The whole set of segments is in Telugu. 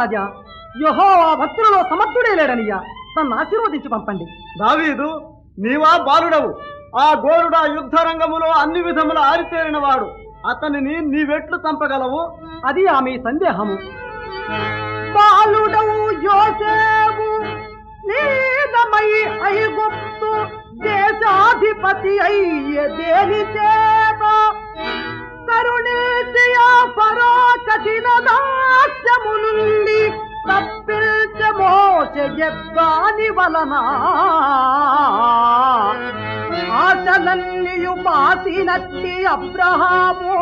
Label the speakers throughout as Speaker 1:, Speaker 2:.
Speaker 1: మహారాజా యహో ఆ భక్తులలో సమర్థుడే లేడనియ్యా నన్ను ఆశీర్వదించి పంపండి
Speaker 2: దావీదు నీవా బాలుడవు ఆ గోరుడ యుద్ధ రంగములో అన్ని విధముల ఆరితేరిన వాడు అతనిని నీవెట్లు చంపగలవు
Speaker 1: అది ఆమె సందేహము
Speaker 3: బాలుడవు యోసేపు నీదమై ఐగుప్తు దేశాధిపతి అయ్యే దేని చేత కరుణించి ఆ ఫరో కఠిన దాస్యము నుండి తప్పించ మోసెద్దాని వలన ఆశలన్నీయు మాసినట్టి అబ్రహాము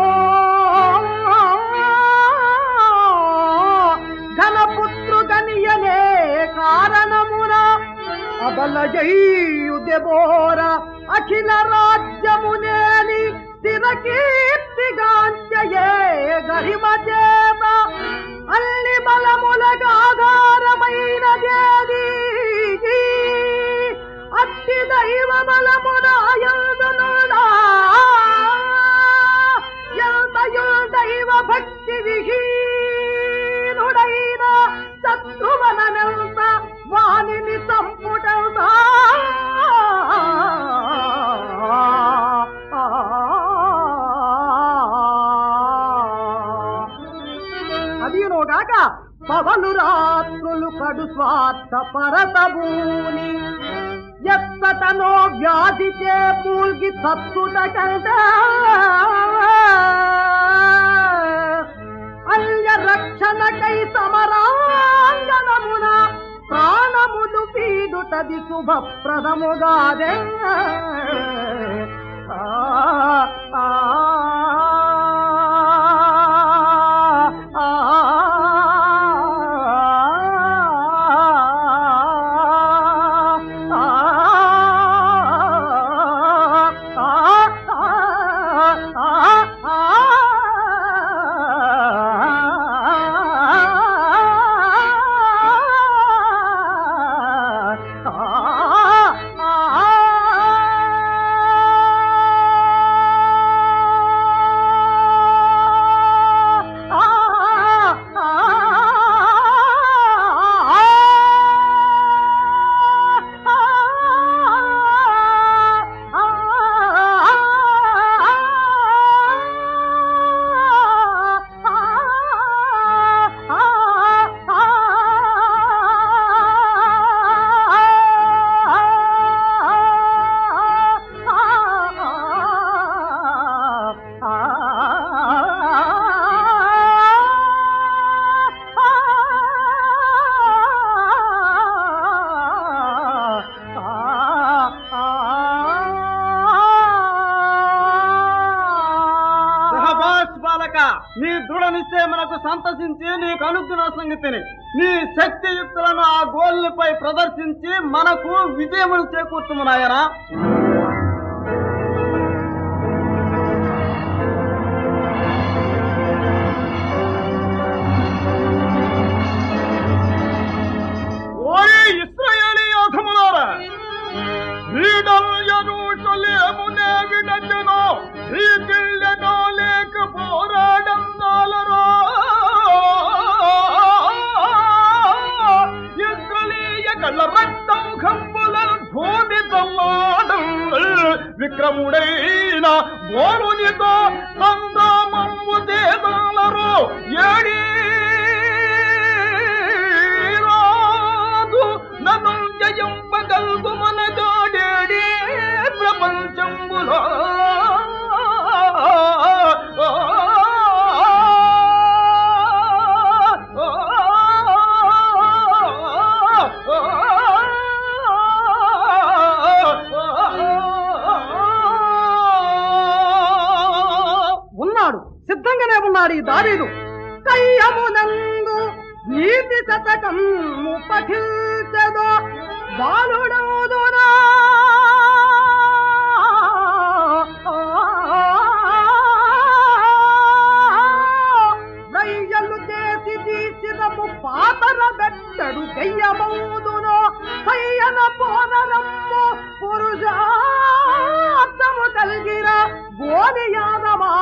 Speaker 3: ఘనపుత్రు గనియనే కారణమున అబలజయ్యు దెబోర అఖిల రాజ్యమునేని స్థిర కీర్తిగాంచయే గరిమ చేత అన్ని బలములకు ఆధారమైన దేది అట్టి దైవ బలమున యందునుడా ఎంతయో దైవ భక్తి విహీనుడైన శత్రువననంత వాణిని సంపుటంతా అదినోగాక పవలు రాత్రులు కడు స్వార్థ పరతభూని ఎత్తటనో వ్యాధి చే మూల్గి సత్తుట కంటే అల్య రక్షణకై సమరాంగణమున ప్రాణములు పీడుటది శుభప్రదముగాదే ఆ ఆ
Speaker 2: సహబాష్ బాలక నీ దృఢ నిశ్చయమునకు సంతసించి నీకు అనుగ్రహ సంగతిని నీ శక్తియుక్తులను ఆ గోల్నిపై ప్రదర్శించి మనకు విజయమును చేకూర్చుము నాయనా ఓయ్ ఇస్రాయేలీ యోధములారా వీడల్యనూటలేమునే విడచెను వీటిల్లెనో లేక పోరాడందాలరో ఇస్రలీయ కళ్ళ రక్తం కంపుల భూమి తల్లాడం విక్రముడైన బోరునితో సందామమ్ము దేదాలరో ఏడీ రాదు నన్ను జయంపగల్గు మనగాడేడే ప్రపంచంబులో
Speaker 1: ఉన్నాడు సిద్ధంగానే ఉన్నాడు ఈ దావీదు
Speaker 3: కయ్యమునందు నీతి శతకము పఠించదో బాలుడవుదునా రయ్యలు చేసి తీసినము పాతర బెట్టడు దెయ్యమౌదును సయ్యన పోనరమ్ము పురుషార్థము కలిగిన గోని యాదమా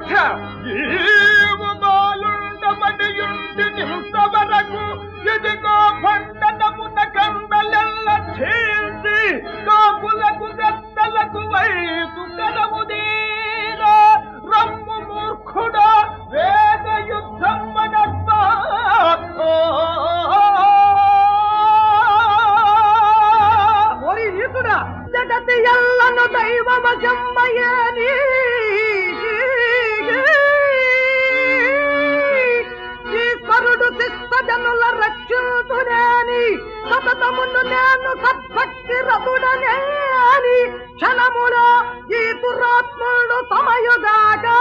Speaker 2: జీవమాలుండబడియుండి నింతవరకు ఎదిగో పంటనమున కందలెల్ల చీల్చి కాపులకు గద్దలకు వైపు కలముదీరా రమ్ము మూర్ఖుడా వేద యుద్ధం మనస్సా
Speaker 3: ఓరి ఈతుడా జగతి ఎల్లను దైవమ జమ్మయ్యని ఈశ్వరుడు శిష్ట జనుల రక్షితునేని సతతమును నేను సద్భక్తి రతుడనేని క్షణములో ఈ దురాత్ముడు సమయుగాగా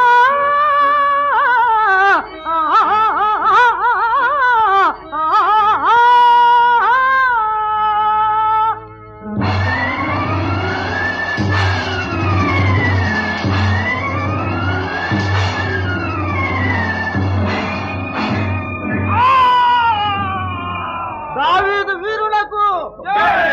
Speaker 2: దావీదు వీరులకు
Speaker 4: జై!